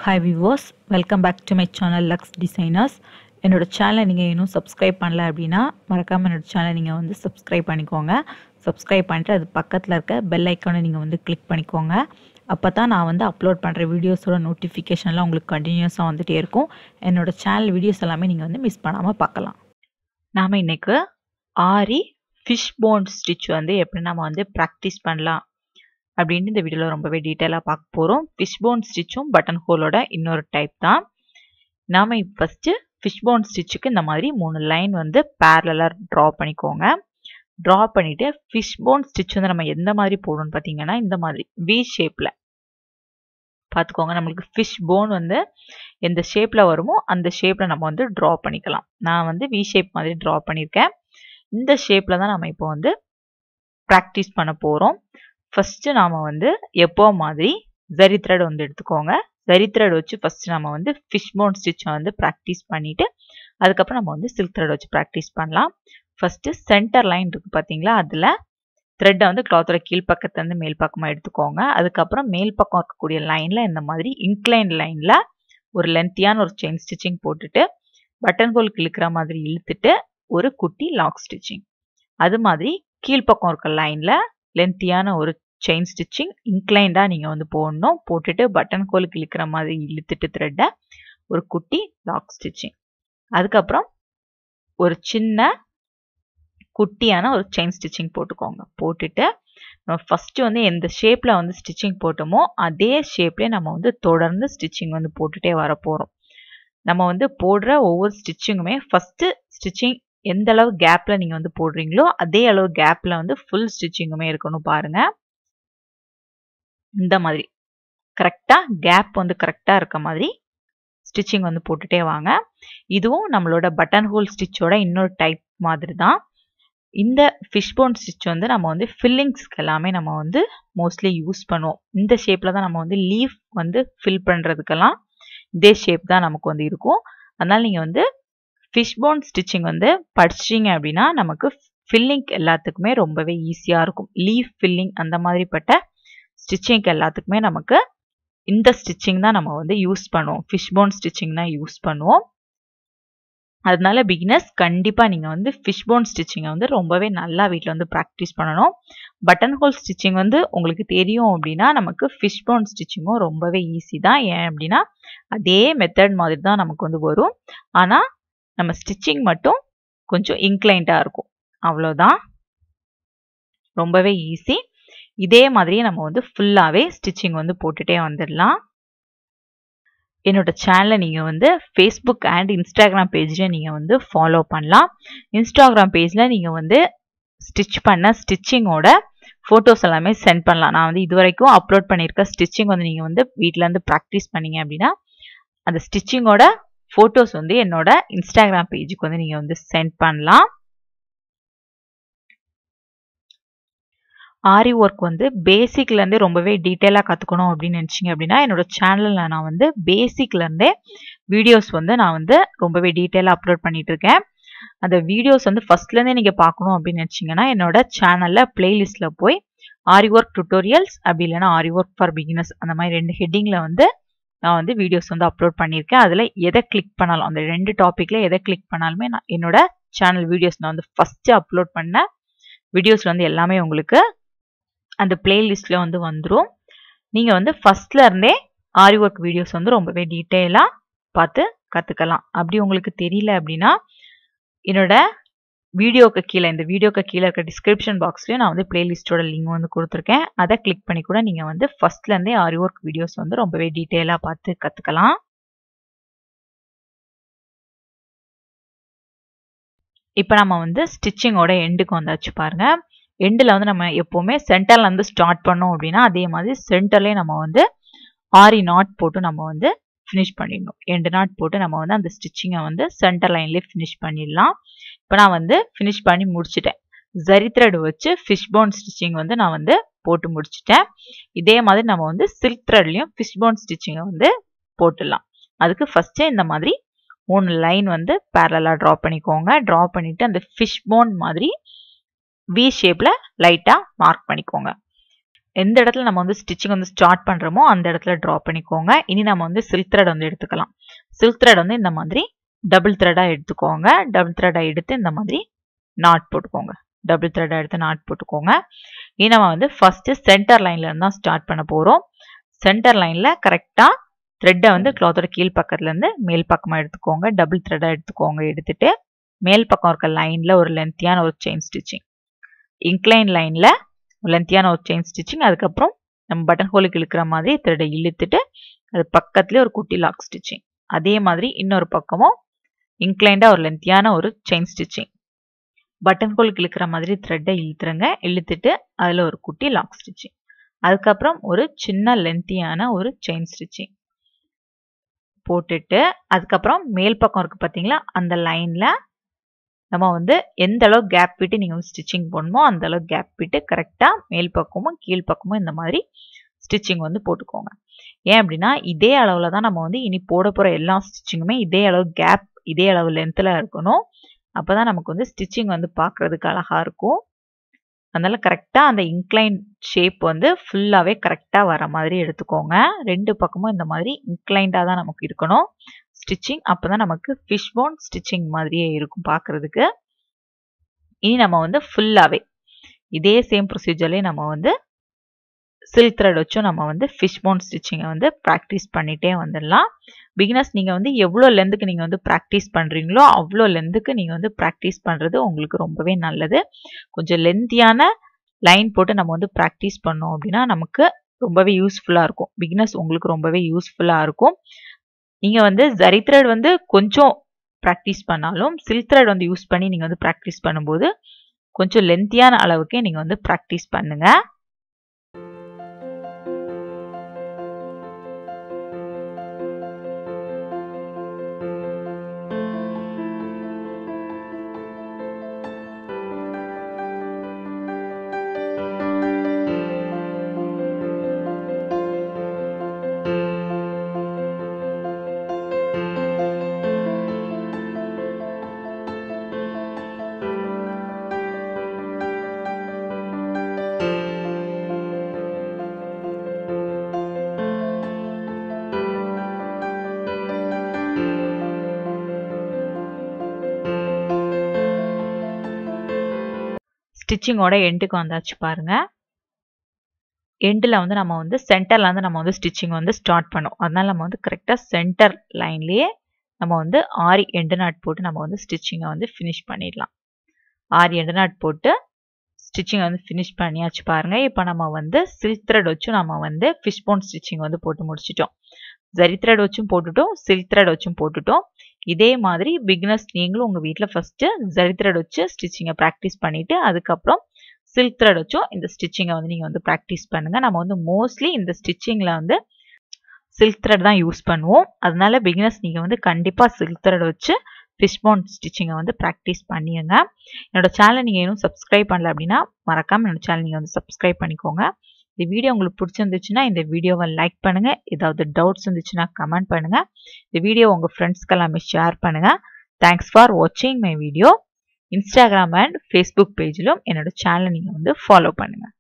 hi viewers welcome back to my channel Lux designers என்னோட சேனலை நீங்கள் இன்னும் சப்ஸ்கிரைப் பண்ணல அப்படின்னா மறக்காமல் என்னோட சேனலை நீங்கள் வந்து சப்ஸ்கிரைப் பண்ணிக்கோங்க சப்ஸ்கிரைப் பண்ணிட்டு அது பக்கத்தில் இருக்க பெல் ஐக்கானை நீங்கள் வந்து கிளிக் பண்ணிக்கோங்க அப்போ தான் நான் வந்து அப்லோட் பண்ணுற வீடியோஸோட நோட்டிஃபிகேஷன்லாம் உங்களுக்கு கண்டினியூஸாக வந்துகிட்டே இருக்கும் என்னோட சேனல் வீடியோஸ் எல்லாமே நீங்கள் வந்து மிஸ் பண்ணாமல் பார்க்கலாம் நாம் இன்றைக்கு ஆரி ஃபிஷ் போன் ஸ்டிச் வந்து எப்படி நம்ம வந்து ப்ராக்டிஸ் பண்ணலாம் அப்படின்ட்டு இந்த வீடியோவில் ரொம்பவே டீட்டெயிலாக பார்க்க போகிறோம் ஃபிஷ் போன் ஸ்டிச்சும் பட்டன் ஹோலோட இன்னொரு டைப் தான் நாம் ஃபஸ்ட்டு ஃபிஷ் போன் ஸ்டிச்சுக்கு இந்த மாதிரி மூணு லைன் வந்து பேரலாக ட்ரா பண்ணிக்கோங்க ட்ரா பண்ணிவிட்டு ஃபிஷ் போன் ஸ்டிச் வந்து நம்ம எந்த மாதிரி போடணும்னு பார்த்தீங்கன்னா இந்த மாதிரி வி ஷேப்பில் பார்த்துக்கோங்க நம்மளுக்கு ஃபிஷ் போன் வந்து எந்த ஷேப்பில் வருமோ அந்த ஷேப்பில் நம்ம வந்து ட்ரா பண்ணிக்கலாம் நான் வந்து வி ஷேப் மாதிரி ட்ரா பண்ணியிருக்கேன் இந்த ஷேப்பில் தான் நம்ம இப்போ வந்து ப்ராக்டிஸ் பண்ண போகிறோம் ஃபஸ்ட்டு நாம் வந்து எப்போ மாதிரி ஜரி த்ரெட் வந்து எடுத்துக்கோங்க ஜரி த்ரெட் வச்சு ஃபஸ்ட்டு நம்ம வந்து ஃபிஷ் போன் ஸ்டிச்சை வந்து ப்ராக்டிஸ் பண்ணிவிட்டு அதுக்கப்புறம் நம்ம வந்து சில்க் த்ரெட் வச்சு ப்ராக்டிஸ் பண்ணலாம் ஃபஸ்ட்டு சென்டர் லைன் இருக்குது பார்த்தீங்களா அதில் த்ரெட்டை வந்து கிளாத்தோட கீழ்ப்பக்கத்துலேருந்து மேல் பக்கமாக எடுத்துக்கோங்க அதுக்கப்புறம் மேல் பக்கம் இருக்கக்கூடிய லைனில் இந்த மாதிரி இன்க்ளைன் லைனில் ஒரு லென்த்தியான ஒரு செயின் ஸ்டிச்சிங் போட்டுட்டு பட்டன் ஹோல் கிழக்கிற மாதிரி இழுத்துட்டு ஒரு குட்டி லாக் ஸ்டிச்சிங் அது மாதிரி கீழ்ப்பக்கம் இருக்க லைனில் லென்த்தியான ஒரு செயின் ஸ்டிச்சிங் இன்க்ளைண்டாக நீங்கள் வந்து போடணும் போட்டுட்டு பட்டன் கோலுக்கு இழுக்கிற மாதிரி இழுத்துட்டு த்ரெட்டை ஒரு குட்டி லாக் ஸ்டிச்சிங் அதுக்கப்புறம் ஒரு சின்ன குட்டியான ஒரு செயின் ஸ்டிச்சிங் போட்டுக்கோங்க போட்டுட்டு நம்ம ஃபஸ்ட்டு வந்து எந்த ஷேப்பில் வந்து ஸ்டிச்சிங் போட்டோமோ அதே ஷேப்லேயே நம்ம வந்து தொடர்ந்து ஸ்டிச்சிங் வந்து போட்டுகிட்டே வர போகிறோம் நம்ம வந்து போடுற ஒவ்வொரு ஸ்டிச்சிங்குமே ஃபஸ்ட்டு ஸ்டிச்சிங் எந்த அளவு கேப்பில் நீங்கள் வந்து போடுறீங்களோ அதே அளவு கேப்பில் வந்து ஃபுல் ஸ்டிச்சிங்குமே இருக்கணும் பாருங்கள் இந்த மாதிரி கரெக்டாக கேப் வந்து கரெக்டாக இருக்க மாதிரி ஸ்டிச்சிங் வந்து போட்டுட்டே வாங்க இதுவும் நம்மளோட பட்டன் ஹோல் ஸ்டிச்சோட இன்னொரு டைப் மாதிரி தான் இந்த ஃபிஷ் போன் ஸ்டிச் வந்து நம்ம வந்து ஃபில்லிங்ஸ்க்கு எல்லாமே நம்ம வந்து மோஸ்ட்லி யூஸ் பண்ணுவோம் இந்த ஷேப்பில் தான் நம்ம வந்து லீஃப் வந்து ஃபில் பண்ணுறதுக்கெல்லாம் இதே ஷேப் தான் நமக்கு வந்து இருக்கும் அதனால் நீங்கள் வந்து ஃபிஷ் போன் ஸ்டிச்சிங் வந்து படிச்சிங்க அப்படின்னா நமக்கு ஃபில்லிங் எல்லாத்துக்குமே ரொம்பவே ஈஸியாக இருக்கும் லீஃப் ஃபில்லிங் அந்த மாதிரிப்பட்ட ஸ்டிச்சிங்க்கு எல்லாத்துக்குமே நமக்கு இந்த ஸ்டிச்சிங் தான் நம்ம வந்து யூஸ் பண்ணுவோம் ஃபிஷ் போன் ஸ்டிச்சிங் தான் யூஸ் பண்ணுவோம் அதனால பிகினர்ஸ் கண்டிப்பாக நீங்கள் வந்து ஃபிஷ் போன் ஸ்டிச்சிங்கை வந்து ரொம்பவே நல்லா வீட்டில் வந்து ப்ராக்டிஸ் பண்ணணும் பட்டன் ஹோல் ஸ்டிச்சிங் வந்து உங்களுக்கு தெரியும் அப்படின்னா நமக்கு ஃபிஷ் போன் ஸ்டிச்சிங்கும் ரொம்பவே ஈஸி தான் ஏன் அப்படின்னா அதே மெத்தட் மாதிரி தான் நமக்கு வந்து வரும் ஆனால் நம்ம ஸ்டிச்சிங் மட்டும் கொஞ்சம் இன்க்ளைண்டாக இருக்கும் அவ்வளோதான் ரொம்பவே ஈஸி இதே மாதிரியே நம்ம வந்து ஃபுல்லாகவே ஸ்டிச்சிங் வந்து போட்டுகிட்டே வந்துடலாம் என்னோட சேனலை நீங்கள் வந்து ஃபேஸ்புக் அண்ட் இன்ஸ்டாகிராம் பேஜில் நீங்கள் வந்து ஃபாலோ பண்ணலாம் இன்ஸ்டாகிராம் பேஜில் நீங்கள் வந்து ஸ்டிச் பண்ண ஸ்டிச்சிங்கோட ஃபோட்டோஸ் எல்லாமே சென்ட் பண்ணலாம் நான் வந்து இது வரைக்கும் அப்லோட் பண்ணியிருக்க ஸ்டிச்சிங் வந்து நீங்கள் வந்து வீட்டிலேருந்து ப்ராக்டிஸ் பண்ணீங்க அப்படின்னா அந்த ஸ்டிச்சிங்கோட ஃபோட்டோஸ் வந்து என்னோட இன்ஸ்டாகிராம் பேஜுக்கு வந்து நீங்கள் வந்து சென்ட் பண்ணலாம் ஆரி ஒர்க் வந்து பேசிக்லேருந்தே ரொம்பவே டீட்டெயிலாக கற்றுக்கணும் அப்படின்னு நினச்சிங்க அப்படின்னா என்னோட சேனலில் நான் வந்து பேசிக்லேருந்தே வீடியோஸ் வந்து நான் வந்து ரொம்பவே டீட்டெயிலாக அப்லோட் பண்ணிட்டு இருக்கேன் அந்த வீடியோஸ் வந்து ஃபஸ்ட்லேருந்தே நீங்கள் பார்க்கணும் அப்படின்னு நினச்சிங்கன்னா என்னோட சேனலில் பிளேலிஸ்ட்டில் போய் ஆரி ஒர்க் டுட்டோரியல்ஸ் அப்படி இல்லைன்னா ஆரி ஒர்க் ஃபார் பிகினர்ஸ் அந்த மாதிரி ரெண்டு ஹெட்டிங்கில் வந்து நான் வந்து வீடியோஸ் வந்து அப்லோட் பண்ணியிருக்கேன் அதில் எதை கிளிக் பண்ணாலும் அந்த ரெண்டு டாப்பிக்கில் எதை கிளிக் பண்ணாலுமே நான் என்னோட சேனல் வீடியோஸ் நான் வந்து ஃபஸ்ட்டு அப்லோட் பண்ண வீடியோஸ் வந்து எல்லாமே உங்களுக்கு அந்த பிளேலிஸ்ட்டில் வந்து வந்துடும் நீங்கள் வந்து ஃபஸ்ட்டில் இருந்தே ஆரி ஒர்க் வீடியோஸ் வந்து ரொம்பவே டீட்டெயிலாக பார்த்து கற்றுக்கலாம் அப்படி உங்களுக்கு தெரியல அப்படின்னா என்னோட வீடியோக்கு கீழே இந்த வீடியோக்கு கீழே இருக்க டிஸ்கிரிப்ஷன் பாக்ஸ்லேயும் நான் வந்து பிளேலிஸ்ட்டோட லிங்க் வந்து கொடுத்துருக்கேன் அதை கிளிக் பண்ணி கூட நீங்கள் வந்து ஃபஸ்ட்லேருந்தே ஆரி ஒர்க் வீடியோஸ் வந்து ரொம்பவே டீட்டெயிலாக பார்த்து கற்றுக்கலாம் இப்போ நம்ம வந்து ஸ்டிச்சிங்கோட எண்டுக்கு வந்தாச்சு பாருங்கள் எண்டில் வந்து நம்ம எப்போவுமே சென்டர்லேருந்து ஸ்டார்ட் பண்ணோம் அப்படின்னா அதே மாதிரி சென்டர்லேயே நம்ம வந்து ஆரி நாட் போட்டு நம்ம வந்து ஃபினிஷ் பண்ணிடணும் எண்டு நாட் போட்டு நம்ம வந்து அந்த ஸ்டிச்சிங்கை வந்து சென்டர் லைன்லேயே ஃபினிஷ் பண்ணிடலாம் இப்போ நான் வந்து ஃபினிஷ் பண்ணி முடிச்சிட்டேன் ஜரி த்ரெட் வச்சு ஃபிஷ் போன் ஸ்டிச்சிங் வந்து நான் வந்து போட்டு முடிச்சிட்டேன் இதே மாதிரி நம்ம வந்து சில்க் த்ரெட்லேயும் ஃபிஷ் போன் ஸ்டிச்சிங்கை வந்து போட்டுடலாம் அதுக்கு ஃபஸ்ட்டு இந்த மாதிரி மூணு லைன் வந்து பேரலாக ட்ரா பண்ணிக்கோங்க ட்ரா பண்ணிவிட்டு அந்த ஃபிஷ் போன் மாதிரி வி ஷேப்பில் லைட்டாக மார்க் பண்ணிக்கோங்க எந்த இடத்துல நம்ம வந்து ஸ்டிச்சிங் வந்து ஸ்டார்ட் பண்ணுறோமோ அந்த இடத்துல ட்ரா பண்ணிக்கோங்க இனி நம்ம வந்து சில்க் த்ரெட் வந்து எடுத்துக்கலாம் சில்க் த்ரெட் வந்து இந்த மாதிரி டபுள் த்ரெடாக எடுத்துக்கோங்க டபுள் த்ரெடாக எடுத்து இந்த மாதிரி நாட் போட்டுக்கோங்க டபுள் த்ரெடாக எடுத்து நாட் போட்டுக்கோங்க இனி நம்ம வந்து ஃபஸ்ட்டு சென்டர் லைன்ல இருந்து தான் ஸ்டார்ட் பண்ண போகிறோம் சென்டர் லைனில் கரெக்டாக த்ரெட்டை வந்து கிளாத்தோட கீழ் பக்கத்துலேருந்து மேல் பக்கமாக எடுத்துக்கோங்க டபுள் த்ரெடாக எடுத்துக்கோங்க எடுத்துட்டு மேல் பக்கம் இருக்க லைனில் ஒரு லென்த்தியான ஒரு செயின் ஸ்டிச்சிங் இன்க்ளைன் லைனில் லென்த்தியான ஒரு செயின் ஸ்டிச்சிங் அதுக்கப்புறம் நம்ம பட்டன் ஹோலுக்கு இழுக்கிற மாதிரி த்ரெட்டை இழுத்துட்டு அது பக்கத்துலேயே ஒரு குட்டி லாக் ஸ்டிச்சிங் அதே மாதிரி இன்னொரு பக்கமும் இன்க்ளைண்டாக ஒரு லென்த்தியான ஒரு செயின் ஸ்டிச்சிங் பட்டன் ஹோலுக்கு இழுக்கிற மாதிரி த்ரெட்டை இழுத்துருங்க இழுத்துட்டு அதில் ஒரு குட்டி லாக் ஸ்டிச்சிங் அதுக்கப்புறம் ஒரு சின்ன லென்த்தியான ஒரு செயின் ஸ்டிச்சிங் போட்டுட்டு அதுக்கப்புறம் மேல் பக்கம் இருக்குது பார்த்தீங்களா அந்த லைனில் நம்ம வந்து எந்த அளவு கேப் விட்டு நீங்கள் வந்து ஸ்டிச்சிங் போடணுமோ அந்த அளவு கேப் விட்டு கரெக்டாக மேல் பக்கமும் கீழ் பக்கமும் இந்த மாதிரி ஸ்டிச்சிங் வந்து போட்டுக்கோங்க ஏன் அப்படின்னா இதே அளவில் தான் நம்ம வந்து இனி போட போகிற எல்லா ஸ்டிச்சிங்குமே இதே அளவு கேப் இதே அளவு லென்த்தில் இருக்கணும் அப்போ தான் நமக்கு வந்து ஸ்டிச்சிங் வந்து பார்க்குறதுக்கு அழகாக இருக்கும் அதனால கரெக்டாக அந்த இன்க்ளைன் ஷேப் வந்து ஃபுல்லாகவே கரெக்டாக வர மாதிரி எடுத்துக்கோங்க ரெண்டு பக்கமும் இந்த மாதிரி இன்க்ளைண்டாக தான் நமக்கு இருக்கணும் ஸ்டிச்சிங் அப்போ தான் நமக்கு ஃபிஷ் போன் ஸ்டிச்சிங் மாதிரியே இருக்கும் பார்க்குறதுக்கு இனி நம்ம வந்து ஃபுல்லாகவே இதே சேம் ப்ரொசீஜர்லேயே நம்ம வந்து சில்க் த்ரெட் வச்சும் நம்ம வந்து ஃபிஷ் போன் ஸ்டிச்சிங்கை வந்து ப்ராக்டிஸ் பண்ணிகிட்டே வந்துடலாம் பிகினர்ஸ் நீங்கள் வந்து எவ்வளோ லென்த்துக்கு நீங்கள் வந்து ப்ராக்டிஸ் பண்ணுறீங்களோ அவ்வளோ லென்த்துக்கு நீங்கள் வந்து ப்ராக்டிஸ் பண்ணுறது உங்களுக்கு ரொம்பவே நல்லது கொஞ்சம் லென்த்தியான லைன் போட்டு நம்ம வந்து ப்ராக்டிஸ் பண்ணோம் அப்படின்னா நமக்கு ரொம்பவே யூஸ்ஃபுல்லாக இருக்கும் பிகினர்ஸ் உங்களுக்கு ரொம்பவே யூஸ்ஃபுல்லாக இருக்கும் நீங்கள் வந்து ஜரி த்ரெட் வந்து கொஞ்சம் ப்ராக்டிஸ் பண்ணாலும் சில்க் த்ரெட் வந்து யூஸ் பண்ணி நீங்கள் வந்து ப்ராக்டிஸ் பண்ணும்போது கொஞ்சம் லென்த்தியான அளவுக்கே நீங்கள் வந்து ப்ராக்டிஸ் பண்ணுங்கள் ஸ்டிச்சிங்கோட எண்டுக்கு வந்தாச்சு பாருங்க எண்டில் வந்து நம்ம வந்து சென்டரில் வந்து நம்ம வந்து ஸ்டிச்சிங் வந்து ஸ்டார்ட் பண்ணோம் அதனால நம்ம வந்து கரெக்டாக சென்டர் லைன்லேயே நம்ம வந்து ஆரி எண்டு நாட் போட்டு நம்ம வந்து ஸ்டிச்சிங்கை வந்து ஃபினிஷ் பண்ணிடலாம் ஆரி எண்டு நாட் போட்டு ஸ்டிச்சிங் வந்து ஃபினிஷ் பண்ணியாச்சு பாருங்கள் இப்போ நம்ம வந்து சில்க் த்ரெட் வச்சும் நம்ம வந்து ஃபிஷ் போன் ஸ்டிச்சிங் வந்து போட்டு முடிச்சிட்டோம் ஜரி த்ரெட் வச்சும் போட்டுட்டோம் சில்க் த்ரெட் வச்சும் போட்டுட்டோம் இதே மாதிரி பிக்னஸ் நீங்களும் உங்கள் வீட்டில் ஃபஸ்ட்டு ஜரி த்ரெட் வச்சு ஸ்டிச்சிங்கை ப்ராக்டிஸ் பண்ணிவிட்டு அதுக்கப்புறம் சில்க் த்ரெட் வச்சும் இந்த ஸ்டிச்சிங்கை வந்து நீங்கள் வந்து ப்ராக்டிஸ் பண்ணுங்கள் நம்ம வந்து மோஸ்ட்லி இந்த ஸ்டிச்சிங்கில் வந்து சில்க் த்ரெட் தான் யூஸ் பண்ணுவோம் அதனால பிகினர்ஸ் நீங்கள் வந்து கண்டிப்பாக சில்க் த்ரெட் வச்சு ஃபிஷ் போன் ஸ்டிச்சிங்கை வந்து ப்ராக்டிஸ் பண்ணிடுங்க என்னோட சேனலை நீங்கள் இன்னும் சப்ஸ்கிரைப் பண்ணல அப்படின்னா மறக்காமல் என்னோட சேனல் நீங்கள் வந்து சப்ஸ்கிரைப் பண்ணிக்கோங்க இந்த வீடியோ உங்களுக்கு பிடிச்சிருந்துச்சுன்னா இந்த வீடியோவை லைக் பண்ணுங்கள் ஏதாவது டவுட்ஸ் இருந்துச்சுன்னா கமெண்ட் பண்ணுங்கள் இந்த வீடியோ உங்கள் ஃப்ரெண்ட்ஸ்க்கு எல்லாமே ஷேர் பண்ணுங்கள் தேங்க்ஸ் ஃபார் வாட்சிங் my video Instagram and Facebook பேஜிலும் என்னோட சேனலை நீங்கள் வந்து ஃபாலோ பண்ணுங்கள்